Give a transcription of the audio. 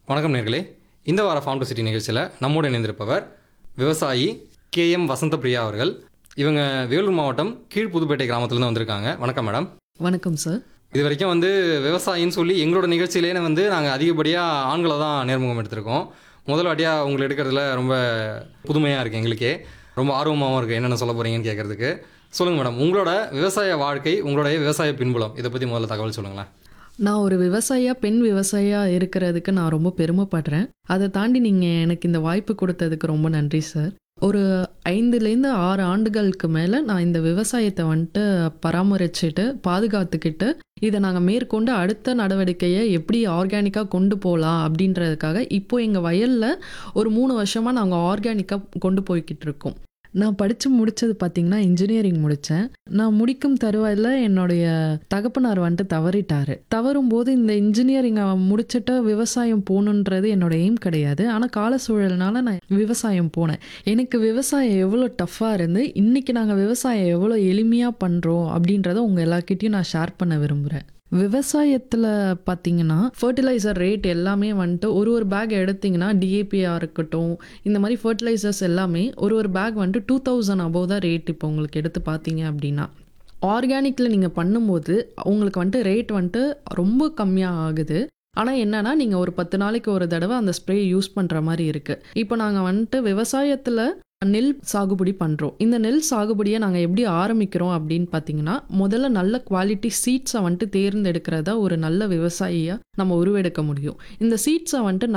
வணக்கம் நேர்களே இந்த வார ஃபார்ம் டு சிட்டி நிகழ்ச்சியில் நம்மோடு இணைந்திருப்பவர் விவசாயி கே எம் வசந்தபிரியா அவர்கள் இவங்க வேலூர் மாவட்டம் கீழ் புதுப்பேட்டை கிராமத்துலேருந்து வந்திருக்காங்க வணக்கம் மேடம் வணக்கம் சார் இது வரைக்கும் வந்து விவசாயின்னு சொல்லி எங்களோட நிகழ்ச்சியிலே வந்து நாங்கள் அதிகப்படியாக ஆண்களை தான் நேர்முகம் எடுத்திருக்கோம் முதல் வாட்டியாக உங்களை எடுக்கிறதுல ரொம்ப புதுமையாக இருக்குது எங்களுக்கே ரொம்ப ஆர்வமாகவும் இருக்குது என்னென்ன சொல்ல போகிறீங்கன்னு கேட்குறதுக்கு சொல்லுங்கள் மேடம் உங்களோட விவசாய வாழ்க்கை உங்களுடைய விவசாய பின்புலம் இதை பற்றி முதல்ல தகவல் சொல்லுங்களேன் நான் ஒரு விவசாயியா பெண் விவசாயியா இருக்கிறதுக்கு நான் ரொம்ப பெருமைப்படுறேன் அதை தாண்டி நீங்கள் எனக்கு இந்த வாய்ப்பு கொடுத்ததுக்கு ரொம்ப நன்றி சார் ஒரு ஐந்துலேருந்து ஆறு ஆண்டுகளுக்கு மேலே நான் இந்த விவசாயத்தை வந்துட்டு பராமரிச்சுட்டு பாதுகாத்துக்கிட்டு இதை நாங்கள் மேற்கொண்டு அடுத்த நடவடிக்கையை எப்படி ஆர்கானிக்காக கொண்டு போகலாம் அப்படின்றதுக்காக இப்போ எங்கள் வயலில் ஒரு மூணு வருஷமாக நாங்கள் ஆர்கானிக்காக கொண்டு போய்கிட்டு இருக்கோம் நான் படித்து முடித்தது பார்த்தீங்கன்னா இன்ஜினியரிங் முடித்தேன் நான் முடிக்கும் தருவாயில் என்னுடைய தகப்பனார் வந்துட்டு தவறிட்டாரு தவறும் போது இந்த இன்ஜினியரிங்கை முடிச்சுட்டு விவசாயம் போகணுன்றது என்னோட எய்ம் கிடையாது ஆனால் கால சூழல்னால நான் விவசாயம் போனேன் எனக்கு விவசாயம் எவ்வளோ டஃப்பாக இருந்து இன்றைக்கி நாங்கள் விவசாயம் எவ்வளோ எளிமையாக பண்ணுறோம் அப்படின்றத உங்கள் எல்லார்கிட்டயும் நான் ஷேர் பண்ண விரும்புகிறேன் விவசாயத்தில் பார்த்தீங்கன்னா ஃபர்டிலைசர் ரேட் எல்லாமே வந்துட்டு ஒரு ஒரு பேக் எடுத்திங்கன்னா டிஏபியாக இருக்கட்டும் இந்த மாதிரி ஃபர்டிலைசர்ஸ் எல்லாமே ஒரு ஒரு பேக் வந்துட்டு டூ தௌசண்ட் அபோவ் தான் ரேட் இப்போ உங்களுக்கு எடுத்து பார்த்தீங்க அப்படின்னா ஆர்கானிக்கில் நீங்கள் பண்ணும்போது உங்களுக்கு வந்துட்டு ரேட் வந்துட்டு ரொம்ப கம்மியாக ஆகுது ஆனால் என்னன்னா நீங்கள் ஒரு பத்து நாளைக்கு ஒரு தடவை அந்த ஸ்ப்ரே யூஸ் பண்ணுற மாதிரி இருக்குது இப்போ நாங்கள் வந்துட்டு விவசாயத்தில் நெல் சாகுபடி பண்ணுறோம் இந்த நெல் சாகுபடியை நாங்கள் எப்படி ஆரம்பிக்கிறோம் அப்படின்னு பார்த்தீங்கன்னா முதல்ல நல்ல குவாலிட்டி சீட்ஸை வந்துட்டு தேர்ந்தெடுக்கிறதா ஒரு நல்ல விவசாயியாக நம்ம உருவெடுக்க முடியும் இந்த சீட்ஸை வந்துட்டு